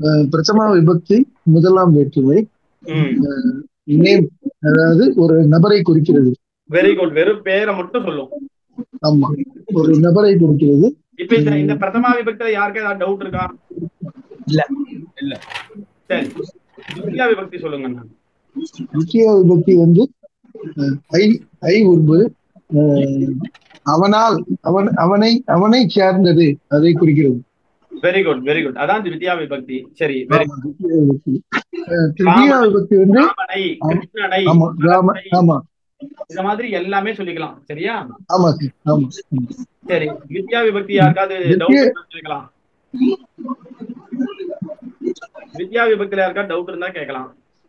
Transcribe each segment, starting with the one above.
அஹ், பிரதமா விபக்தி முதலாம் வேற்றுமை ம் நேம் அதாவது ஒரு நபரை குறிக்கிறது வெரி குட் வெறும் பேரை மட்டும் சொல்லும் ஆமா ஒரு நபரை குறிக்கிறது இப்ப இந்த இந்த பிரதமா விபக்தியில யாருக்கா ஏதாவது டவுட் இருக்கா இல்ல இல்ல சரி துத்தியா விபக்தி சொல்லுங்க அண்ணா. முக்கிய விபக்தி வந்து அஹ், ஐ ஐ உருவு அஹ், அவனால் அவன் அவனை அவனை சார்ந்தது அதை குறிக்கிறது வெரி குட் வெரி குட் அதான் வித்யா விபக்தி சரி வெரி ஆமா, துத்திய விபக்தி அஹ், திருத்தியா விபக்தி வந்து ராமனை கிருஷ்ணனை ஆமா ராம ஆமா இந்த மாதிரி எல்லாமே சொல்லிக்கலாம் சரியா ஆமா சார் ஆமா ம். சரி வித்யா விபக்தி யாருக்காவது வித்யா- டவுட் கேட்கலாம் வித்யா விபக்தியில யாருக்கா டவுட் இருந்தா கேட்கலாம்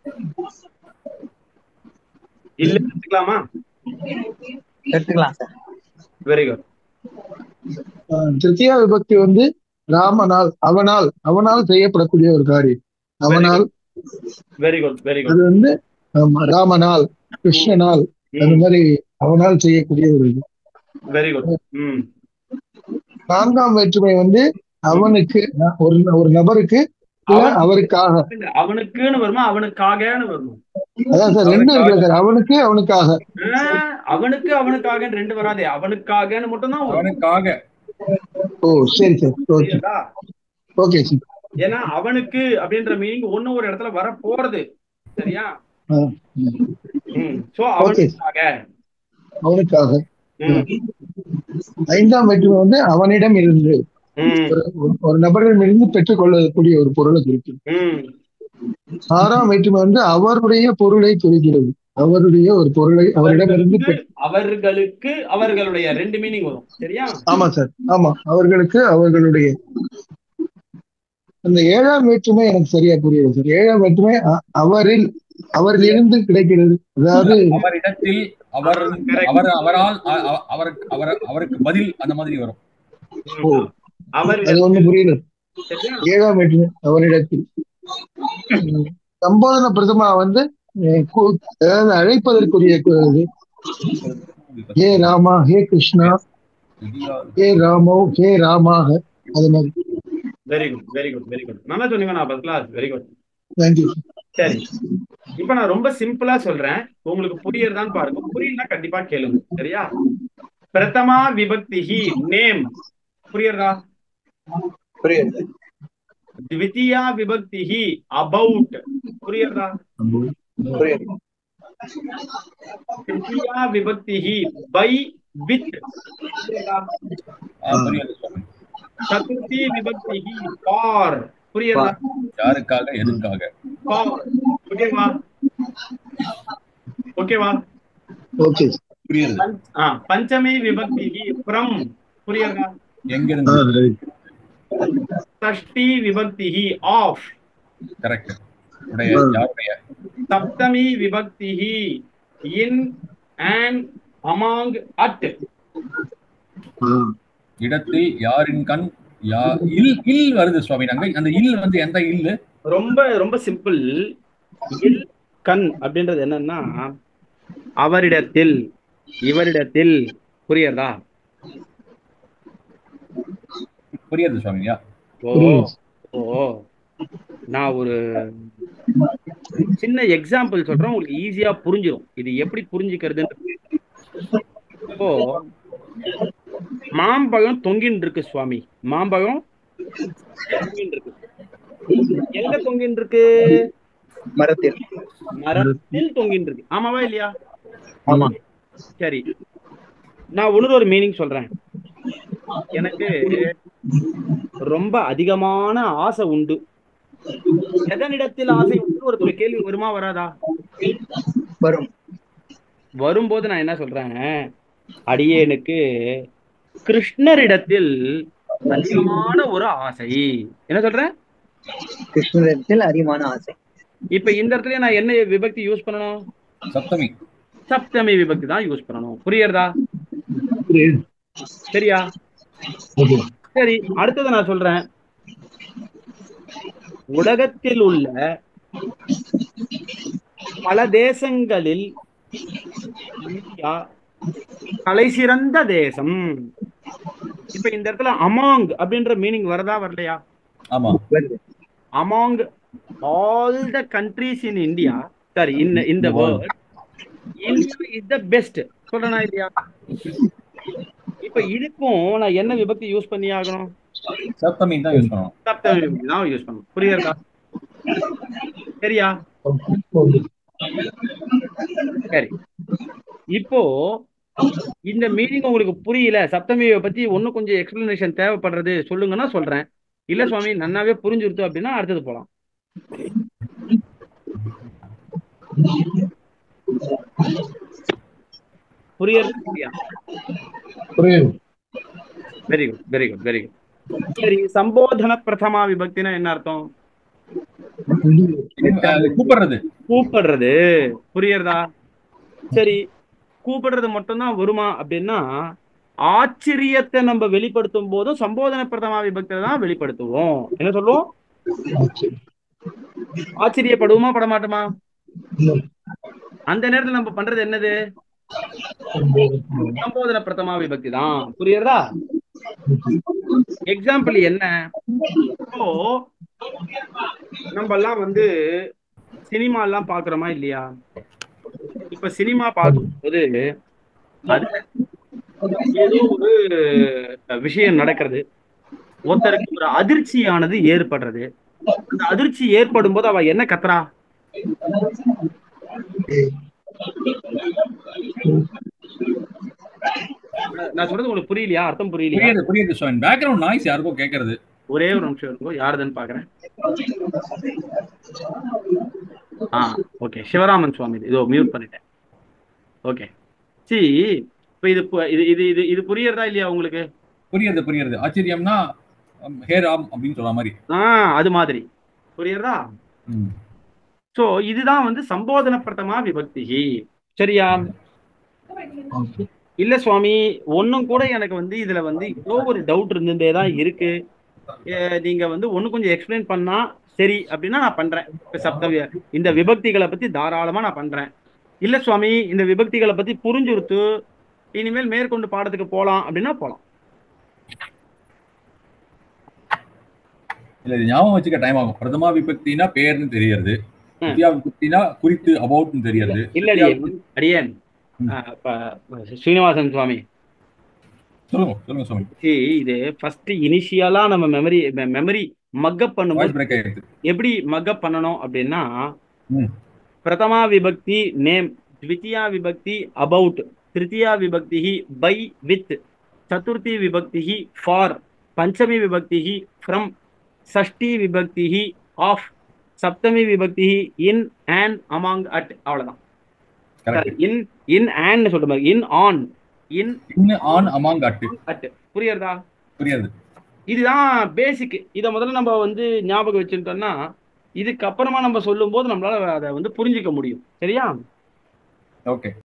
இல்ல எடுத்துக்கலாமா எடுத்துக்கலாம் சார் வெரி குட் அஹ், திருத்தியா விபக்தி வந்து ராமனால் அவனால் அவனால் செய்யப்படக்கூடிய ஒரு காரியம் அவனால் வெரி குட் வெரி அது குட் வந்து ஆமா, ராமனால் கிருஷ்ணனால் அந்த மாதிரி அவனால் செய்யக்கூடிய ஒரு இது வெரி குட் ம் நான்காம் வேற்றுமை வந்து அவனுக்கு அஹ், ஒரு ஒரு நபருக்கு இல்ல அவன்- அவருக்காக அவனுக்குன்னு வருமா அவனுக்காகன்னு வருமா அதான் சார் ரெண்டும் இருக்குல்ல சார் அவனுக்கு அவனுக்காக ஆஹ், அவனுக்கு அவனுக்காக ரெண்டு வராதே அவனுக்காகன்னு மட்டும் தான் வரும் அவனுக்காக ஓ சரி சார் ஓகே புரியுதா? ஓகே சார் ஏன்னா அவனுக்கு அப்படின்ற மீனிங் ஒண்ணு ஒரு இடத்துல வர போறது சரியா ஆ, ம். ம் சோ Okay. அவனுக்காக அவனுக்காக ம் ஐந்தாம் வேற்றுமை வந்து அவனிடம் இருந்து ம் ஒரு ஒரு நபரிடம் இருந்து பெற்றுக்கொள்ளக்கூடிய ஒரு பொருளை குறிக்கும் ம் ஆறாம் வேற்றுமை வந்து அவருடைய பொருளை குறிக்கிறது அவருடைய ஒரு பொருளை அவரிடமிருந்து பெற்று அவர்களுக்கு அவர்களுடைய ரெண்டு மீனிங் வரும் சரியா ஆமா சார் ஆமா அவர்களுக்கு அவர்களுடைய அந்த ஏழாம் வேற்றுமை எனக்கு சரியா புரியுது சார் ஏழாம் வேற்றுமை அ- அவரில் அவரிலிருந்து கிடைக்கிறது அதாவது அவரிடத்தில் அவர் Correct. அவர் அவரால் அ- அ- அவருக்கு அவர் அவருக்கு பதில் அந்த மாதிரி வரும் ஓ அவர் அது ஒண்ணு புரியல சரியா ஏழாம் வேற்றுமை அவரிடத்தில் உம், சம்போதன பிரதமா வந்து அஹ், கு- அதாவது அழைப்பதற்குரிய கு- இது. ஹே ராமா ஹே கிருஷ்ணா ஹே ராமோ ஹே ராமாக அது மாதிரி very good very good very good நல்லா சொன்னீங்க நான் first class very good thank you சரி இப்ப நான் ரொம்ப சிம்பிளா சொல்றேன் உங்களுக்கு புரியுறதான்னு பாருங்க புரியலனா கண்டிப்பா கேளுங்க சரியா பிரதமா விபக்திஹி நேம் புரியுறதா புரியுது த்விதியா விபக்திஹி அபவுட் புரியுறதா புரியுது திருத்தியா விபக்திஹி பை வித் புரியுறதா ஆ, புரியுது சுவாமி சதுர்த்தி விபக்திஹி ஃபார் புரியுறதா யாருக்காக எதுக்காக ஃபார் ஓகேவா ஓகேவா ஓகே புரியுது ஆ பஞ்சமி விபக்திஹி ஃப்ரம் புரியுறதா எங்கிருந்து ஷஷ்டி விபக்திஹி ஆஃப் கரெக்ட் உடைய யாருடைய சப்தமி விபக்திஹி இன் அண்ட் அமாங் அட் இடத்தில் யாரின் கண் யா இல் இல் வருது சுவாமி நாங்க அந்த இல் வந்து எந்த இல்லு ரொம்ப ரொம்ப சிம்பிள் இல் கண் அப்படின்றது என்னன்னா அவரிடத்தில் இவரிடத்தில் புரியுறதா புரியுது சுவாமியா ஓ ஓ நான் ஒரு சின்ன எக்ஸாம்பிள் சொல்றேன் உங்களுக்கு ஈஸியா புரிஞ்சிடும் இது எப்படி புரிஞ்சுக்கிறதுன்னு இப்போ மாம்பழம் தொங்கின்னு இருக்கு சுவாமி மாம்பழம் தொங்கின்னு இருக்கு எங்க தொங்கின்னு இருக்கு மரத்தில் மரத்தில் தொங்கின்னு இருக்கு ஆமாவா இல்லையா ஆமா சரி நான் இன்னொரு ஒரு மீனிங் சொல்றேன் எனக்கு ரொம்ப அதிகமான ஆசை உண்டு எதனிடத்தில் ஆசை உண்டு ஒரு கேள்வி வருமா வராதா வரும் வரும்போது நான் என்ன சொல்றேன் அடியேனுக்கு கிருஷ்ணரிடத்தில் அதிகமான ஒரு ஆசை என்ன சொல்றேன் கிருஷ்ணரிடத்தில் அதிகமான ஆசை இப்ப இந்த இடத்துல நான் என்ன விபக்தி யூஸ் பண்ணணும் சப்தமி சப்தமி விபக்தி தான் யூஸ் பண்ணணும் புரியுறதா புரியுது சரியா ஓகே சரி அடுத்தது நான் சொல்றேன் உலகத்தில் உள்ள பல தேசங்களில் இந்தியா தலை சிறந்த தேசம் இப்ப இந்த இடத்துல அமாங் அப்படின்ற மீனிங் வரதா வரலையா ஆமா வருது among all the countries in India, sorry, in in the world, India is the best. சொல்றேனா இல்லையா இப்ப இதுக்கும் நான் என்ன விபக்தி யூஸ் பண்ணி ஆகணும் சப்தமி தான் யூஸ் பண்ணணும் சப்தமி விபக்தி தான் யூஸ் பண்ணணும் புரியுதா சரியா சரி இப்போ இந்த மீனிங் உங்களுக்கு புரியல சப்தமியை பத்தி இன்னும் கொஞ்சம் எக்ஸ்பிளனேஷன் தேவைப்படுறது சொல்லுங்கன்னா சொல்றேன் இல்ல சுவாமி நன்னாவே புரிஞ்சுருத்து அப்படின்னா அடுத்தது போலாம் புரியுது புரியா புரியுது very good very good very good சரி சம்போதன பிரதமா விபக்தினா என்ன அர்த்தம் அது கூப்பிடுறது கூப்பிடுறது புரியுறதா சரி கூப்பிடுறது மட்டும்தான் வருமா அப்படின்னா ஆச்சரியத்தை நம்ம வெளிப்படுத்தும் போதும் சம்போதன பிரதமா விபக்தியை தான் வெளிப்படுத்துவோம் என்ன சொல்லுவோம் ஆச்சரியப்படுவோமா படமாட்டோமா அந்த நேரத்துல நம்ம பண்றது என்னது சம்போதன பிரதமா விபக்தி தான் புரியுறதா எக்ஸாம்பிள் என்ன இப்போ நம்ம எல்லாம் வந்து சினிமா எல்லாம் பாக்குறோமா இல்லையா இப்ப சினிமா பார்க்கும்போது அது ஏதோ ஒரு விஷயம் நடக்கிறது ஒருத்தருக்கு ஒரு அதிர்ச்சியானது ஏற்படுறது அந்த அதிர்ச்சி ஏற்படும் போது அவ என்ன கத்துறா நான் சொல்றது உங்களுக்கு புரியலையா அர்த்தம் புரியலையா புரியுது புரியுது சுவாமி பேக்ரவுண்ட் நாய்ஸ் யாருக்கும் கேட்கறது ஒரே ஒரு நிமிஷம் இருக்கும் யாருதுன்னு பாக்குறேன் ஆ ஓகே சிவராமன் சுவாமி இது. இதோ மியூட் பண்ணிட்டேன் ஓகே சி இப்போ இது பு- இது இது இது இது புரியறதா இல்லையா உங்களுக்கு புரியுது புரியுது ஆச்சரியம்னா ஹே ராம் அப்படின்னு சொல்ற மாதிரி ஆ அது மாதிரி புரியுறதா ம். சோ இதுதான் வந்து சம்போதன பிரதமா விபக்தி சரியா இல்ல சுவாமி ஒன்னும் கூட எனக்கு வந்து இதுல வந்து இவ்வளோ ஒரு டவுட் இருந்துட்டே தான் இருக்கு அஹ் நீங்க வந்து ஒண்ணு கொஞ்சம் எக்ஸ்பிளைன் பண்ணா சரி அப்படின்னா நான் பண்றேன் இப்ப சப்த வி- இந்த விபக்திகளை பத்தி தாராளமா நான் பண்றேன் இல்ல சுவாமி இந்த விபக்திகளை பத்தி புரிஞ்சுருத்து இனிமேல் மேற்கொண்டு பாடத்துக்கு போலாம் அப்படின்னா போலாம் இல்ல இது ஞாபகம் வச்சுக்க டைம் ஆகும் பிரதமா விபக்தினா பேர்னு தெரியறது ம். வித்யா விபக்தினா குறித்து அபவுட்னு தெரியறது இல்ல அடியேன் அடியேன் ம். அஹ் இப்ப ஸ்ரீனிவாசன் சுவாமி சொல்லுங்க சொல்லுங்க சுவாமி see, இது ஃபர்ஸ்ட் இனிஷியலா நம்ம மெமரி மெமரி மக்கப் வாய்ஸ் பண்ணும்போது பிரேக் ஆயிடுது எப்படி மக்கப் பண்ணணும் அப்படின்னா ம். பிரதமா விபக்தி நேம் த்விதியா விபக்தி அபவுட் திருத்தியா விபக்தி பை வித் சதுர்த்தி விபக்தி ஃபார் பஞ்சமி விபக்தி ஃப்ரம் ஷஷ்டி விபக்தி ஆஃப் சப்தமி விபக்தி இன் அண்ட் அமாங் அட் அவ்வளவுதான் கரெக்ட் இன் இன் அண்ட் சொல்ற மாதிரி in on in in on among at at புரியுறதா புரியுது இதுதான் பேசிக் இதை முதல்ல நம்ம வந்து ஞாபகம் வச்சுட்டோம்னா இதுக்கப்புறமா நம்ம சொல்லும்போது நம்மளால அதை வந்து புரிஞ்சுக்க முடியும் சரியா ஓகே